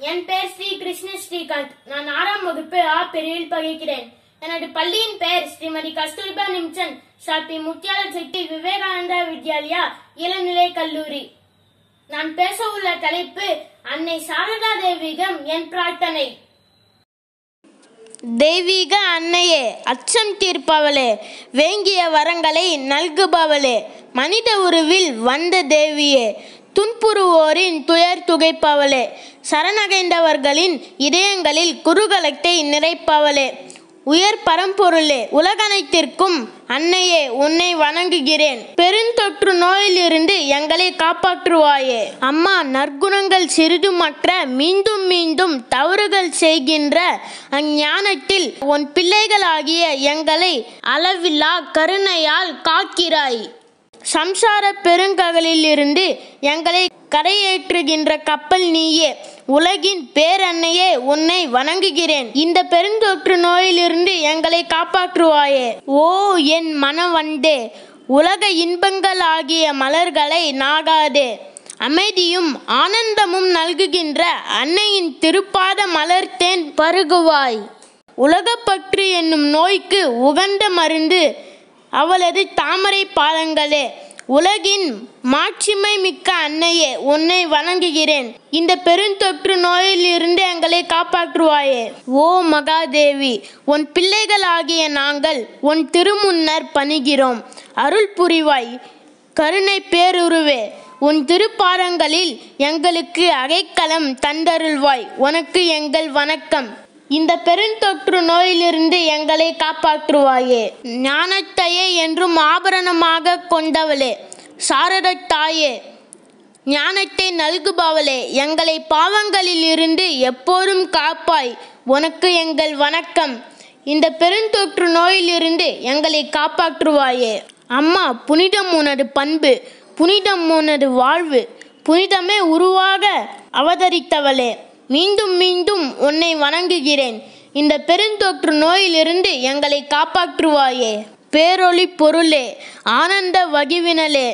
என் பெயர் ஸ்ரீ கிருஷ்ண ஸ்ரீகாந்த் நான் ஆறாம் வகுப்பு ஆ பிரிவில் பகிர்கிறேன் எனது பள்ளியின் பெயர் ஸ்ரீமதி கஸ்தூரிபா நிம்சன் ஷாப்பி முத்தியால சக்தி விவேகானந்தா வித்யாலயா இளநிலை கல்லூரி நான் பேச உள்ள தலைப்பு அன்னை சாரதா தேவிகம் என் பிரார்த்தனை தெய்வீக அன்னையே அச்சம் தீர்ப்பவளே வேங்கிய வரங்களை நல்குபவளே மனித உருவில் வந்த தேவியே துன்புறுவோரின் துயர் துகைப்பவளே சரணடைந்தவர்களின் இதயங்களில் குருகலத்தை நிறைப்பவளே உயர் பரம்பொருளே உலகனைத்திற்கும் அன்னையே உன்னை வணங்குகிறேன் பெருந்தொற்று நோயிலிருந்து எங்களை காப்பாற்றுவாயே அம்மா நற்குணங்கள் சிறிதுமற்ற மீண்டும் மீண்டும் தவறுகள் செய்கின்ற அஞ்ஞானத்தில் உன் பிள்ளைகளாகிய எங்களை அளவில்லா கருணையால் காக்கிறாய் சம்சார பெருங்கடலிலிருந்து எங்களை கரையேற்றுகின்ற கப்பல் நீயே உலகின் பேரன்னையே உன்னை வணங்குகிறேன் இந்த பெருந்தொற்று நோயிலிருந்து எங்களை காப்பாற்றுவாயே ஓ என் மனவண்டே உலக இன்பங்களாகிய மலர்களை நாகாதே அமைதியும் ஆனந்தமும் நல்குகின்ற அன்னையின் திருப்பாத மலர்த்தேன் பருகுவாய் உலகப்பற்று என்னும் நோய்க்கு உகந்த மருந்து அவளது தாமரை பாதங்களே உலகின் மாட்சிமை மிக்க அன்னையே உன்னை வணங்குகிறேன் இந்த பெருந்தொற்று நோயில் இருந்து எங்களை காப்பாற்றுவாயே ஓ மகாதேவி உன் பிள்ளைகளாகிய நாங்கள் உன் திருமுன்னர் பணிகிறோம் அருள் புரிவாய் கருணை பேருருவே உன் திருப்பாதங்களில் எங்களுக்கு அகைக்களம் தந்தருள்வாய் உனக்கு எங்கள் வணக்கம் இந்த பெருந்தொற்று நோயிலிருந்து எங்களை காப்பாற்றுவாயே ஞானத்தையே என்றும் ஆபரணமாக கொண்டவளே சாரத தாயே ஞானத்தை நல்குபவளே எங்களை பாவங்களில் இருந்து எப்போதும் காப்பாய் உனக்கு எங்கள் வணக்கம் இந்த பெருந்தொற்று நோயிலிருந்து எங்களை காப்பாற்றுவாயே அம்மா புனிதம் உனது பண்பு புனிதம் உனது வாழ்வு புனிதமே உருவாக அவதரித்தவளே மீண்டும் மீண்டும் உன்னை வணங்குகிறேன் இந்த பெருந்தொற்று நோயிலிருந்து எங்களை காப்பாற்றுவாயே பேரொளி பொருளே ஆனந்த வகிவினலே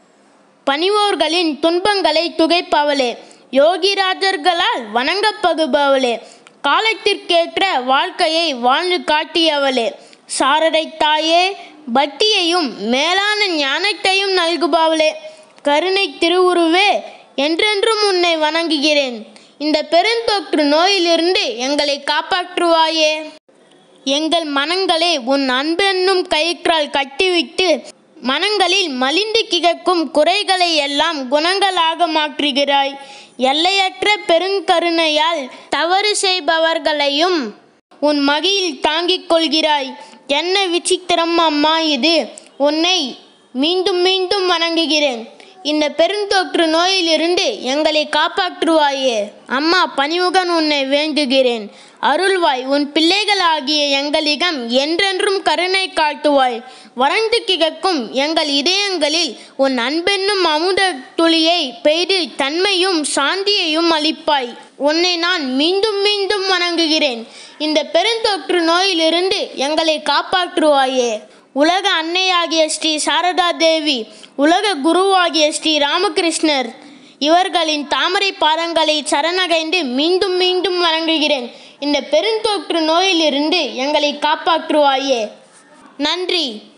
பணிவோர்களின் துன்பங்களை துகைப்பவளே யோகிராஜர்களால் வணங்கப்படுபவளே காலத்திற்கேற்ற வாழ்க்கையை வாழ்ந்து காட்டியவளே சாரதை தாயே பக்தியையும் மேலான ஞானத்தையும் நல்குபவளே கருணை திருவுருவே என்றென்றும் உன்னை வணங்குகிறேன் இந்த பெருந்தொற்று நோயிலிருந்து எங்களை காப்பாற்றுவாயே எங்கள் மனங்களை உன் அன்பென்னும் கயிற்றால் கட்டிவிட்டு மனங்களில் மலிந்து கிடக்கும் குறைகளை எல்லாம் குணங்களாக மாற்றுகிறாய் எல்லையற்ற பெருங்கருணையால் தவறு செய்பவர்களையும் உன் மகியில் தாங்கிக் கொள்கிறாய் என்ன விசித்திரம் அம்மா இது உன்னை மீண்டும் மீண்டும் வணங்குகிறேன் இந்த பெருந்தொற்று நோயிலிருந்து எங்களை காப்பாற்றுவாயே அம்மா பணிவுடன் உன்னை வேண்டுகிறேன் அருள்வாய் உன் பிள்ளைகளாகிய எங்களிடம் என்றென்றும் கருணை காட்டுவாய் வறண்டு கிடக்கும் எங்கள் இதயங்களில் உன் அன்பென்னும் அமுத துளியை பெய்து தன்மையும் சாந்தியையும் அளிப்பாய் உன்னை நான் மீண்டும் மீண்டும் வணங்குகிறேன் இந்த பெருந்தொற்று நோயிலிருந்து எங்களை காப்பாற்றுவாயே உலக அன்னையாகிய ஸ்ரீ சாரதா தேவி உலக குருவாகிய ஸ்ரீ ராமகிருஷ்ணர் இவர்களின் தாமரை பாதங்களை சரணடைந்து மீண்டும் மீண்டும் வணங்குகிறேன் இந்த பெருந்தொற்று நோயிலிருந்து எங்களை காப்பாற்றுவாயே நன்றி